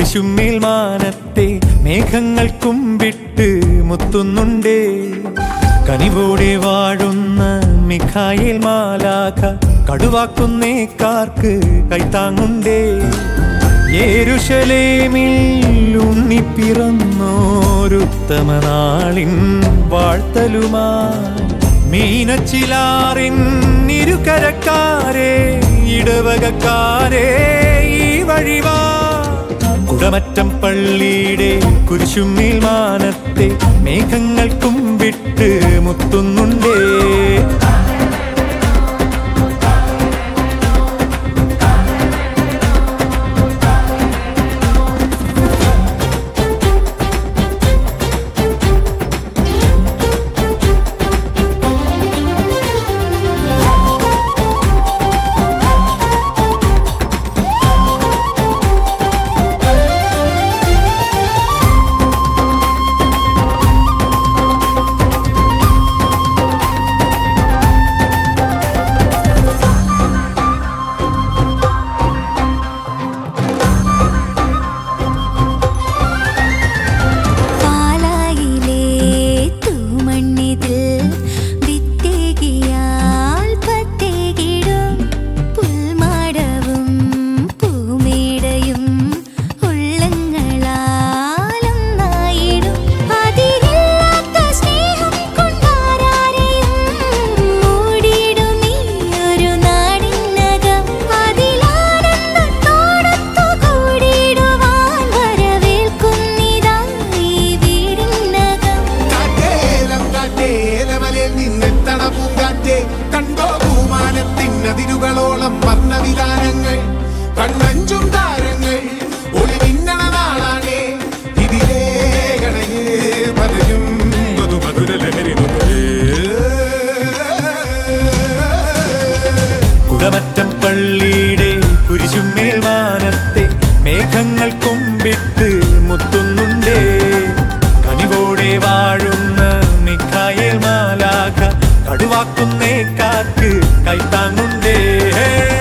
കുരിശുമേൽ മാനത്തെ മേഘങ്ങൾ കുമ്പിട്ട് മുത്തുന്നുണ്ടേ കനിവോടെ വാഴുന്ന മിഖായേൽ മാലാഖ കടുവാക്കുന്നേക്കാർക്ക് കൈത്താങ്ങുണ്ടേ യേരുശലേമിൽ ഉണ്ണി പിറന്നോരുത്തമ നാളിൻ വാഴ്ത്തലുമായി മീനച്ചിലാറിൻ ഇരുകരക്കാരെ ഇടവകക്കാരെ ഈ വഴിവാ കുടമറ്റം പള്ളിയുടെ കുരിശുമേൽ മാനത്തെ മേഘങ്ങൾ കുമ്പിട്ട് മുത്തുന്നുണ്ടേ പാലായിലെ തൂമണ്ണിതിൽ വിത്തേകിയാൽ പത്തേകിടും പുൽമാടവും പൂമേടയും ഉള്ളങ്ങളാലൊന്നായിടും അതിരില്ലാത്ത സ്നേഹം കൊണ്ടാരാരെയും മൂടിയിടും ഈ ഒരു നാടിനകം അതിലാനന്ദത്തോടൊത്തു കൂടിയിടുവാൻ വരവേൽക്കുന്നിതാ ഈ വീടിനകം കാറ്റേലം കാറ്റേലമലയിൽ നിന്നെത്തണ പൂങ്കാറ്റേ കണ്ടോ പൂമാനത്തിനതിരുകളോളം വർണ്ണവിധാനങ്ങൾ കണ്ണഞ്ചും താരങ്ങൾ ഒളി മിന്നണ നാളാണേ ഇതിലേ ഗണയേ പതയും മധുമധുര ലഹരി കുടമറ്റം പള്ളിയുടെ കുരിശുമേൽ മാനത്തെ മേഘങ്ങൾ കൊമ്പിട്ട് മുത്തുന്നുണ്ടേ കനിവോടെ വാഴുന്ന മിഖായേൽ മാലാഖ കടുവാക്കുന്നേ കാക്ക് കൈത്താങ്ങുണ്ടേ